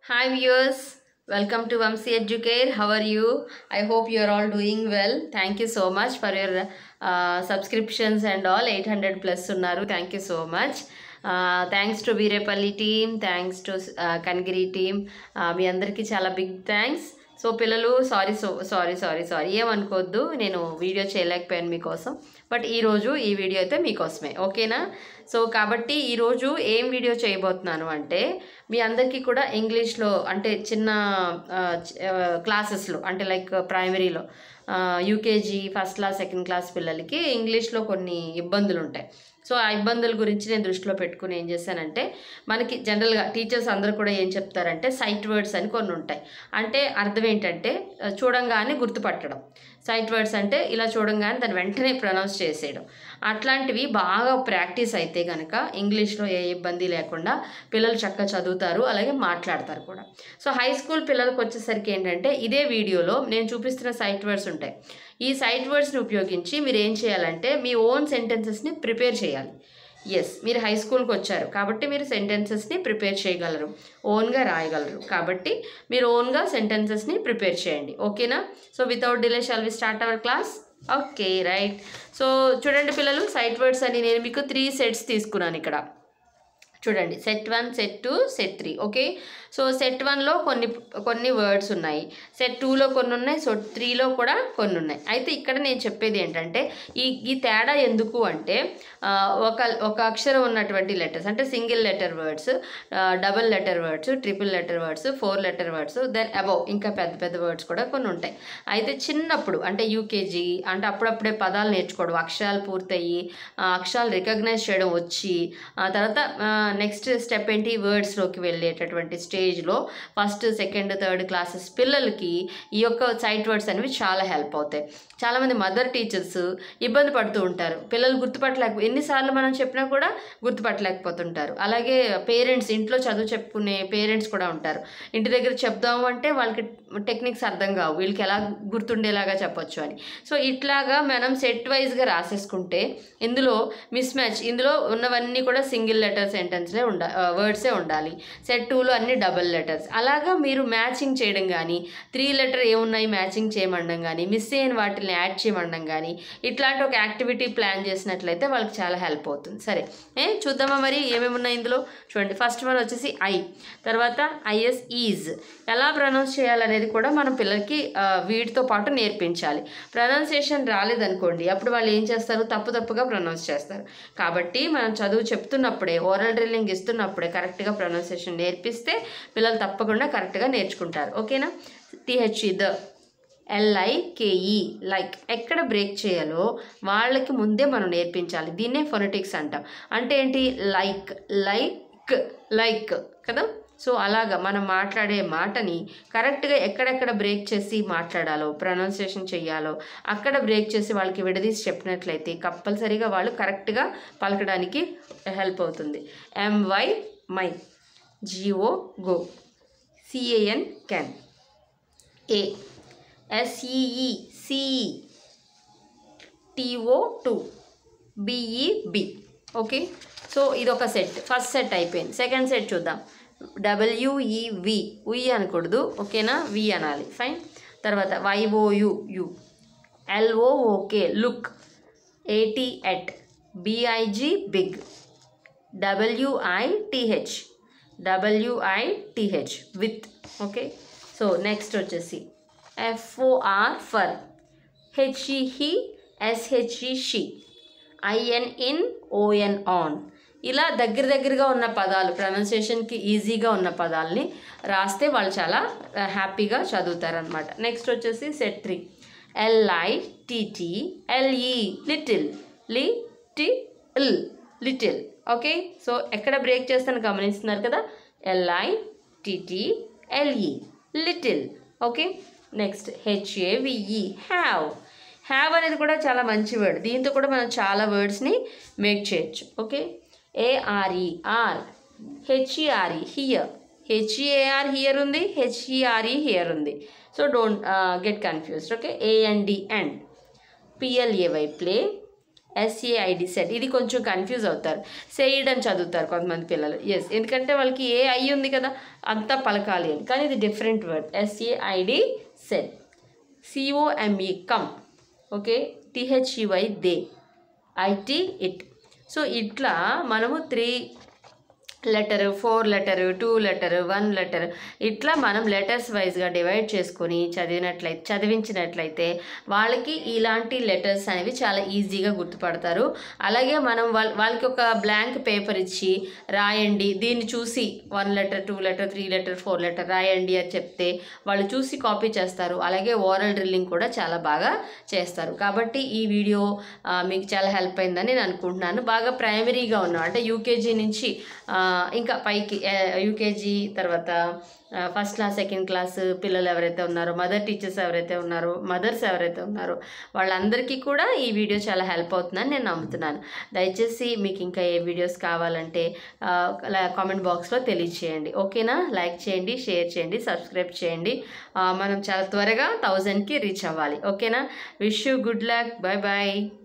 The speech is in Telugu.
Hi viewers, welcome to Vamsi Educare. How are you? I hope you are all doing well. Thank you so much for your uh, subscriptions and all 800 plus ఉన్నారు thank you so much thanks to Veerapalli team thanks to Kangiri team మీ అందరికీ చాలా బిగ్ థ్యాంక్స్ సో పిల్లలు sorry so sorry sorry sorry ఏమనుకోవద్దు నేను వీడియో చేయలేకపోయాను మీకోసం బట్ ఈరోజు ఈ వీడియో అయితే మీకోసమే ఓకేనా సో కాబట్టి ఈరోజు ఏం వీడియో చేయబోతున్నాను అంటే మీ అందరికీ కూడా ఇంగ్లీష్లో అంటే చిన్న క్లాసెస్లో అంటే లైక్ ప్రైమరీలో UKG first class second class పిల్లలకి ఇంగ్లీష్లో కొన్ని ఇబ్బందులు ఉంటాయి సో ఆ ఇబ్బందుల గురించి నేను దృష్టిలో పెట్టుకుని ఏం చేశానంటే మనకి జనరల్గా టీచర్స్ అందరూ కూడా ఏం చెప్తారంటే సైట్ వర్డ్స్ అని కొన్ని ఉంటాయి అంటే అర్థం ఏంటంటే ఆ, చూడంగానే గుర్తుపట్టడం సైట్ వర్డ్స్ అంటే ఇలా చూడంగానే దాన్ని వెంటనే ప్రొనౌన్స్ చేసేయడం అట్లాంటివి బాగా ప్రాక్టీస్ అయితే కనుక ఇంగ్లీష్లో ఏ ఇబ్బంది లేకుండా పిల్లలు చక్కగా చదువుతారు అలాగే మాట్లాడతారు కూడా సో హై స్కూల్ పిల్లలకు వచ్చేసరికి ఏంటంటే ఇదే వీడియోలో నేను చూపిస్తున్న సైట్ వర్డ్స్ ఉంటాయి ఈ సైట్ వర్డ్స్ని ఉపయోగించి మీరు ఏం చేయాలంటే మీ ఓన్ సెంటెన్సెస్ని ప్రిపేర్ చేయాలి ఎస్ మీరు హై స్కూల్కి వచ్చారు కాబట్టి మీరు సెంటెన్సెస్ని ప్రిపేర్ చేయగలరు ఓన్గా రాయగలరు కాబట్టి మీరు ఓన్గా సెంటెన్సెస్ని ప్రిపేర్ చేయండి ఓకేనా so without delay shall we start our class okay right so చూడండి పిల్లలు సైట్ వర్డ్స్ అని నేను మీకు త్రీ సెట్స్ తీసుకున్నాను ఇక్కడ చూడండి set one set two set three okay so set వన్లో కొన్ని కొన్ని వర్డ్స్ ఉన్నాయి సెట్ టూలో కొన్ని ఉన్నాయి సో త్రీలో కూడా కొన్ని ఉన్నాయి అయితే ఇక్కడ నేను చెప్పేది ఏంటంటే ఈ ఈ తేడా ఎందుకు అంటే ఆ, ఒక ఒక అక్షరం ఉన్నటువంటి లెటర్స్ అంటే single letter words double letter words triple letter words four letter words then above ఇంకా పెద్ద పెద్ద వర్డ్స్ కూడా కొన్ని ఉంటాయి అయితే చిన్నప్పుడు అంటే యూకేజీ అంటే అప్పుడప్పుడే పదాలు నేర్చుకోవడం అక్షరాలు పూర్తయ్యి ఆ అక్షరాలు రికగ్నైజ్ చేయడం వచ్చి ఆ తర్వాత నెక్స్ట్ స్టెప్ ఏంటి వర్డ్స్లోకి వెళ్ళేటటువంటి స్టేజ్లో ఫస్ట్ సెకండ్ థర్డ్ క్లాసెస్ పిల్లలకి ఈ యొక్క సైట్ వర్డ్స్ అనేవి చాలా హెల్ప్ అవుతాయి చాలామంది మదర్ టీచర్స్ ఇబ్బంది పడుతూ ఉంటారు పిల్లలు గుర్తుపట్టలేక ఎన్నిసార్లు మనం చెప్పినా కూడా గుర్తుపట్టలేకపోతుంటారు అలాగే పేరెంట్స్ ఇంట్లో చదువు చెప్పుకునే పేరెంట్స్ కూడా ఉంటారు ఇంటి దగ్గర చెప్దాము అంటే వాళ్ళకి టెక్నిక్స్ అర్థం కావు వీళ్ళకి ఎలా గుర్తుండేలాగా చెప్పొచ్చు అని సో ఇట్లాగా మనం సెట్ వైజ్గా రాసేసుకుంటే ఇందులో మిస్ మ్యాచ్ ఇందులో ఉన్నవన్నీ కూడా సింగిల్ లెటర్ సెంటెన్స్లే ఉండ వర్డ్సే ఉండాలి సెట్ టూలో అన్ని డబల్ లెటర్స్ అలాగా మీరు మ్యాచింగ్ చేయడం కానీ త్రీ లెటర్ ఏమున్నాయి మ్యాచింగ్ చేయమండం కానీ మిస్ అయిన వాటిని యాడ్ చేయమండం కానీ ఇట్లాంటి ఒక యాక్టివిటీ ప్లాన్ చేసినట్లయితే వాళ్ళకి చాలా హెల్ప్ అవుతుంది సరే ఏ చూద్దామా మరి ఏమేమి ఉన్నాయి ఇందులో చూడండి ఫస్ట్ వన్ వచ్చేసి ఐ తర్వాత ఐఎస్ ఈజ్ ఎలా ప్రొనౌన్స్ చేయాలనేది కూడా మనం పిల్లలకి ఆ, వీటితో పాటు నేర్పించాలి ప్రొనౌన్సియేషన్ రాలేదనుకోండి అప్పుడు వాళ్ళు ఏం చేస్తారు తప్పు తప్పుగా ప్రొనౌన్స్ చేస్తారు కాబట్టి మనం చదువు చెప్తున్నప్పుడే ఓరల్ డ్రిల్లింగ్ ఇస్తున్నప్పుడే కరెక్ట్గా ప్రొనౌన్సియేషన్ నేర్పిస్తే పిల్లలు తప్పకుండా కరెక్ట్గా నేర్చుకుంటారు ఓకేనా టిహెచ్ఈ ద ఎల్ఐకేఈ లైక్ ఎక్కడ బ్రేక్ చేయాలో వాళ్ళకి ముందే మనం నేర్పించాలి దీన్నే ఫొనెటిక్స్ అంటాం అంటే ఏంటి లైక్ లైక్ లైక్ కదా సో అలాగా మనం మాట్లాడే మాటని కరెక్ట్గా ఎక్కడెక్కడ బ్రేక్ చేసి మాట్లాడాలో ప్రొనౌన్సియేషన్ చేయాలో అక్కడ బ్రేక్ చేసి వాళ్ళకి విడదీసి చెప్పినట్లయితే కంపల్సరీగా వాళ్ళు కరెక్ట్గా పలకడానికి హెల్ప్ అవుతుంది M Y my G O go C A N can A S E E C E T O to B E be okay so ఇది ఒక సెట్ ఫస్ట్ సెట్ అయిపోయింది సెకండ్ సెట్ చూద్దాం డబ్ల్యూఈవి ఉయ్ అనకూడదు ఓకేనా వి అనాలి ఫైన్ తర్వాత Y O U you L O O K look A T at B I G big W I T H W I T H with okay so next వచ్చేసి F O R for H E he S H E she I N in O N on ఇలా దగ్గర దగ్గరగా ఉన్న పదాలు ప్రొనౌన్సియేషన్కి ఈజీగా ఉన్న పదాలని రాస్తే వాళ్ళు చాలా హ్యాపీగా చదువుతారనమాట నెక్స్ట్ వచ్చేసి set three L I T T L E little లి టి ఇల్ లిటిల్ ఓకే సో ఎక్కడ బ్రేక్ చేస్తాను గమనిస్తున్నారు కదా L I T T L E little okay next H A V E have have అనేది కూడా చాలా మంచి వర్డ్ దీంతో కూడా మనం చాలా వర్డ్స్ని మేక్ చేయొచ్చు okay A R E are H E R E here H E A R hear ఉంది హెచ్ఈఆర్ఈ హియర్ ఉంది so don't get confused okay A N D and P L A Y play S A I D said ఇది కొంచెం కన్ఫ్యూజ్ అవుతారు సెయిడ్ అని చదువుతారు కొంతమంది పిల్లలు ఎస్ ఎందుకంటే వాళ్ళకి ఏ ఐ ఉంది కదా అంతా పలకాలి అని కానీ ఇది different word S A I D said C O M E come okay T H E Y they I T it so ఇట్లా మనము three letter four letter two letter one letter ఇట్లా మనం లెటర్స్ వైజ్గా డివైడ్ చేసుకొని చదివినట్లయితే చదివించినట్లయితే వాళ్ళకి ఇలాంటి లెటర్స్ అనేవి చాలా ఈజీగా గుర్తుపడతారు అలాగే మనం వాళ్ళ వాళ్ళకి ఒక బ్లాంక్ పేపర్ ఇచ్చి రాయండి దీన్ని చూసి one letter two letter three letter four letter రాయండి అని చెప్తే వాళ్ళు చూసి కాపీ చేస్తారు అలాగే ఓరల్ డ్రిల్లింగ్ కూడా చాలా బాగా చేస్తారు కాబట్టి ఈ వీడియో ఆ, మీకు చాలా హెల్ప్ అయిందని నేను అనుకుంటున్నాను బాగా ప్రైమరీగా ఉన్నాం అంటే యూకేజీ నుంచి ఆ, ఇంకా పైకి యూకేజీ తర్వాత ఫస్ట్ క్లాస్ సెకండ్ క్లాస్ పిల్లలు ఎవరైతే ఉన్నారో మదర్ టీచర్స్ ఎవరైతే ఉన్నారో మదర్స్ ఎవరైతే ఉన్నారో వాళ్ళందరికీ కూడా ఈ వీడియో చాలా హెల్ప్ అవుతుందని నేను నమ్ముతున్నాను దయచేసి మీకు ఇంకా ఏ వీడియోస్ కావాలంటే కామెంట్ బాక్స్లో తెలియచేయండి ఓకేనా లైక్ చేయండి షేర్ చేయండి సబ్స్క్రైబ్ చేయండి ఆ, మనం చాలా త్వరగా థౌజండ్కి రీచ్ అవ్వాలి ఓకేనా wish you good luck bye bye